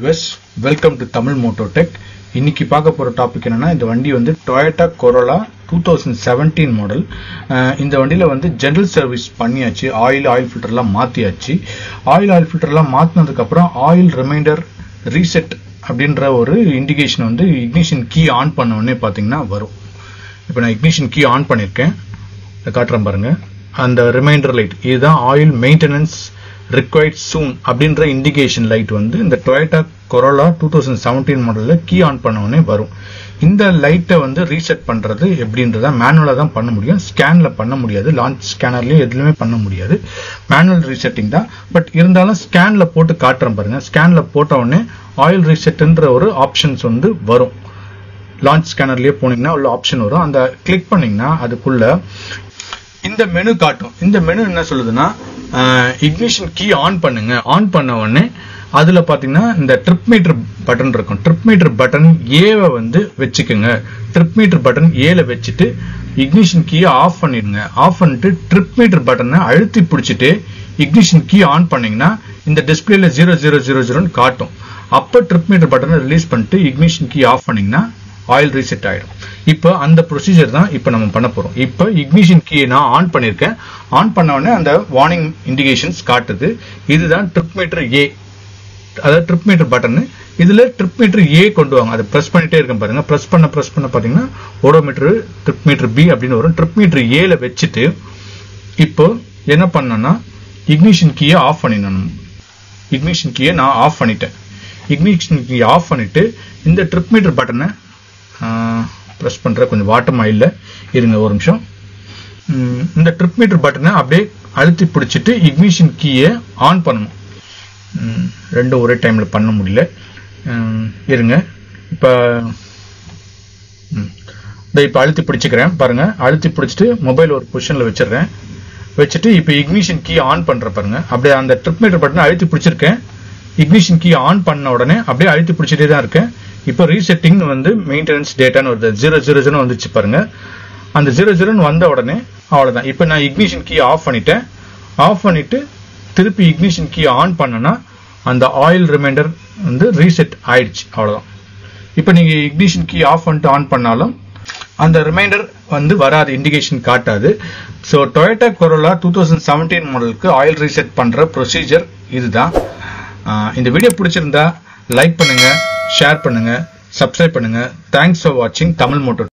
viewers welcome to Tamil moto tech இன்னைக்கு பார்க்க போற டாபிக் என்னன்னா இந்த வண்டி வந்து Toyota Corolla two thousand seventeen model இந்த வண்டியில வந்து ஜெனரல் சர்வீஸ் பண்ணியாச்சு ஆயில் ஆயில் ஃபில்டர்லாம் மாத்தியாச்சு ஆயில் ஆயில் ஃபில்டர்லாம் மாத்தினதுக்கு அப்புறம் ஆயில் ரிமைண்டர் ரீசெட் அப்படின்ற ஒரு இண்டிகேஷன் வந்து இக்னிஷன் கீ ஆன் பண்ண உடனே பாத்தீங்கன்னா வரும் இப்போ நான் இக்னிஷன் கீ ஆன் பண்ணியிருக்கேன் இதை காட்டுறேன் பாருங்க அந்த ரிமைண்டர் லைட் இதுதான் ஆயில் மெயின்டெனன்ஸ் ரிக்வயர்ட் சூன் அப்படின்ற இண்டிகேஷன் லைட் வந்து இந்த Toyota Corolla two thousand seventeen மாடலில் கீ ஆன் பண்ண உடனே வரும் இந்த லைட்டை வந்து ரீசெட் பண்றது எப்படின்றத மேனுவலாக தான் பண்ண முடியும் ஸ்கேன்ல பண்ண முடியாது லான்ச் ஸ்கேனர்லயும் எதுலையுமே பண்ண முடியாது மேனுவல் ரீசெட்டிங் தான் பட் இருந்தாலும் ஸ்கேன்ல போட்டு காட்டுறேன் பாருங்க ஸ்கேன்ல போட்ட உடனே ஆயில் ரீசெட்ன்ற ஒரு ஆப்ஷன்ஸ் வந்து வரும் லான்ச் ஸ்கேனர்லயே போனீங்கன்னா உள்ள ஆப்ஷன் வரும் அந்த கிளிக் பண்ணீங்கன்னா அதுக்குள்ள இந்த மெனு காட்டும் இந்த மெனு என்ன சொல்லுதுன்னா இக்னிஷன் கீ ஆன் பண்ணுங்க ஆன் பண்ண உடனே அதுல பாத்தீங்கன்னா இந்த ட்ரிப் மீட்டர் பட்டன் இருக்கும் ட்ரிப் மீட்டர் பட்டன் ஏவை வந்து வச்சுக்கோங்க ட்ரிப் மீட்டர் பட்டன் ஏல வச்சுட்டு இக்னிஷன் கீயை ஆஃப் பண்ணிடுங்க ஆஃப் பண்ணிட்டு ட்ரிப் மீட்டர் பட்டனை அழுத்தி பிடிச்சிட்டு இக்னிஷன் கீ ஆன் பண்ணீங்கன்னா இந்த டிஸ்பிளேல ஜீரோ ஜீரோ ஜீரோ ஜீரோன்னு காட்டும் அப்போ ட்ரிப் மீட்டர் பட்டனை ரிலீஸ் பண்ணிட்டு இக்னிஷன் கீ ஆஃப் பண்ணீங்கன்னா ஆயில் ரீசெட் ஆயிடும் இப்போ அந்த ப்ரொசீஜர் தான் இப்போ நம்ம பண்ண போறோம் இப்போ இக்னிஷன் கீயை நான் ஆன் பண்ணிருக்கேன் ஆன் பண்ண உடனே அந்த வார்னிங் இண்டிகேஷன்ஸ் காட்டுது இதுதான் ட்ரிப் மீட்டர் ஏ அதாவது ட்ரிப் மீட்டர் பட்டன் இதுல ட்ரிப் மீட்டர் ஏ கொண்டு வாங்க அதை பிரஸ் பண்ணிட்டே இருக்கேன் பாருங்க பிரஸ் பண்ண பிரஸ் பண்ண பாத்தீங்கன்னா ஓடோமீட்டர் ட்ரிப் மீட்டர் பி அப்படின்னு வரும் ட்ரிப் மீட்டர் ஏல வச்சுட்டு இப்போ என்ன பண்ணனா இக்னிஷன் கீயை ஆஃப் பண்ணிடணும் இக்னிஷன் கீயை நான் ஆஃப் பண்ணிட்டேன் இக்னிஷன் கீ ஆஃப் பண்ணிட்டு இந்த ட்ரிப் மீட்டர் பட்டனை ப்ரெஸ் பண்ற கொஞ்சம் வாட்டம் ஆயில்ல இருங்க ஒரு நிமிஷம் இந்த ட்ரிப் மீட்டர் பட்டனை அப்படியே அழுத்தி பிடிச்சிட்டு இக்னிஷன் கீயை ஆன் பண்ணணும் ரெண்டும் ஒரே டைம்ல பண்ண முடியல இருங்க இப்ப இதை இப்ப அழுத்தி பிடிச்சுக்கிறேன் பாருங்க அழுத்தி பிடிச்சிட்டு மொபைல் ஒரு பொசிஷன்ல வச்சிடுறேன் வச்சுட்டு இப்ப இக்னிஷன் கீ ஆன் பண்ற பாருங்க அப்படியே அந்த ட்ரிப் மீட்டர் பட்டனை அழுத்தி பிடிச்சிருக்கேன் இக்னிஷன் கீ ஆன் பண்ண உடனே அப்படியே அழுத்தி பிடிச்சிட்டே தான் இருக்கேன் இப்போ ரீசெட்டிங் வந்து மெயின்டெனன்ஸ் டேட்டான்னு வருது ஜீரோ ஜீரோ ஜீரோ வந்துச்சு பாருங்க அந்த ஜீரோ ஜீரோன்னு வந்த உடனே அவ்வளவுதான் இப்போ நான் இக்னிஷன் கீ ஆஃப் பண்ணிட்டேன் ஆஃப் பண்ணிட்டு திருப்பி இக்னிஷன் கீ ஆன் பண்ணனா அந்த ஆயில் ரிமைண்டர் வந்து ரீசெட் ஆயிடுச்சு அவ்வளவுதான் இப்போ நீங்க இக்னிஷன் கீ ஆஃப் பண்ணிட்டு ஆன் பண்ணாலும் அந்த ரிமைண்டர் வந்து வராது இண்டிகேஷன் காட்டாது so Toyota Corolla two thousand seventeen மாடலுக்கு ஆயில் ரீசெட் பண்ற ப்ரொசீஜர் இதுதான் இந்த வீடியோ பிடிச்சிருந்தா லைக் பண்ணுங்க ஷேர் பண்ணுங்க சப்ஸ்கிரைப் பண்ணுங்க தேங்க்ஸ் ஃபார் வாட்சிங் தமிழ் மோட்டோ